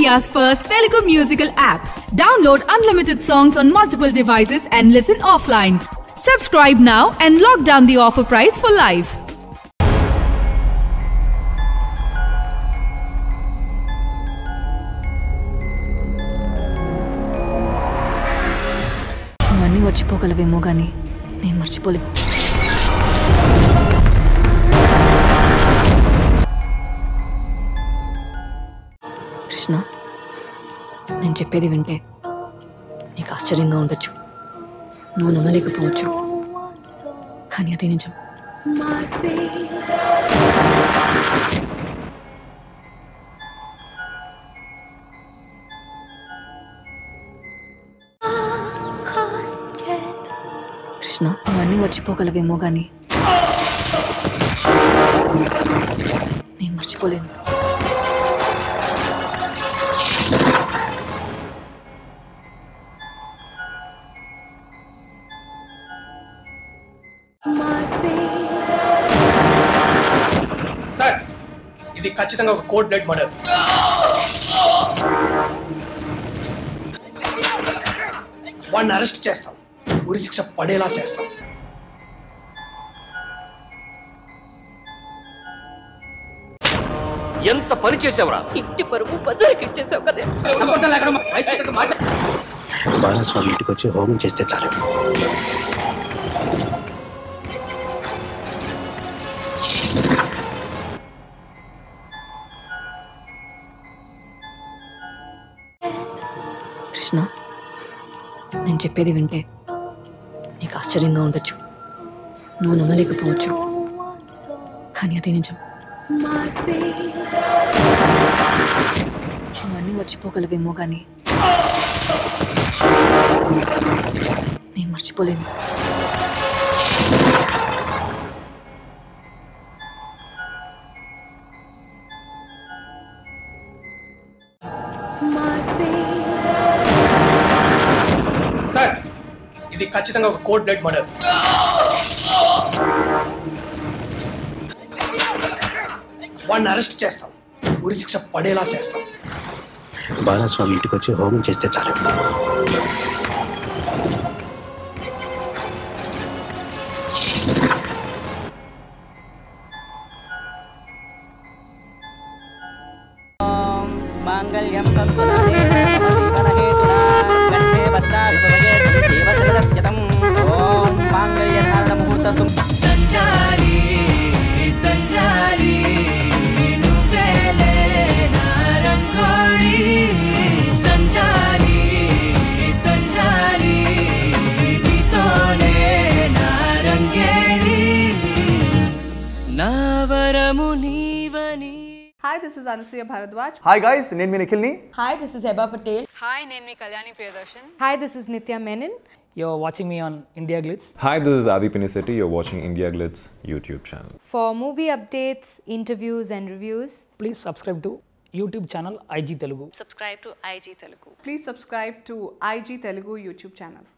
India's first Telugu musical app. Download unlimited songs on multiple devices and listen offline. Subscribe now and lock down the offer price for life. నువ్వన్నీ మర్చిపోగలవేమో కానీ నేను మర్చిపోలేను కృష్ణ నేను చెప్పేది వింటే నీకు ఆశ్చర్యంగా ఉండొచ్చు నువ్వు నమ్మలేకపోవచ్చు కానీ అది నిజం కృష్ణ నువ్వన్నీ మర్చిపోగలవేమో కానీ నేను మర్చిపోలేను సార్ ఇది ఖచ్చితంగా ఒక కోడ్ బ్లడ్ మర్డర్ వాడిని అరెస్ట్ చేస్తాం ఉరి శిక్ష పడేలా చేస్తాం ఎంత పని చేసావురా ఇంటి పరుపు బజార్కి ఇచ్చేసావు కదా బాలస్వామి ఇంటికి వచ్చి హోమం చేస్తే చాలు కృష్ణ నేను చెప్పేది వింటే నీకు ఆశ్చర్యంగా ఉండొచ్చు నువ్వు నమ్మలేకపోవచ్చు కానీ అది నిజం నువ్వన్నీ మర్చిపోగలవేమో కానీ నేను మర్చిపోలేను సార్ ఇది ఖచ్చితంగా ఒక కోడ్ బ్లడ్ మర్డర్ వాడిని అరెస్ట్ చేస్తాం ఉరి శిక్ష పడేలా చేస్తాం బాలస్వామి ఇంటికి వచ్చి హోమం చేస్తే చాలు మాంగళ్యం తత్తులహేతునా కంఠే భద్రాభిషజే దేవశతం ఓం మాంగళ్యధారణ ముహూర్త సంచారి సంచారి నువ్వేలే నా రంగోళి సంచారి సంచారి నీతోనే నా రంగేళి నా వరము నీవని Hi, this is Anasuya Bharadwaj. Hi guys నేను మీ నిఖిల్ని Hi, this is Heba Patel. Hi, this is Nitya Menon. You're watching me on India Glitz. Hi, this is Adi Pinisetti. You're watching India Glitz YouTube channel. For movie updates, interviews, and reviews, Please subscribe to YouTube channel IG Telugu. please subscribe to IG Telugu YouTube channel.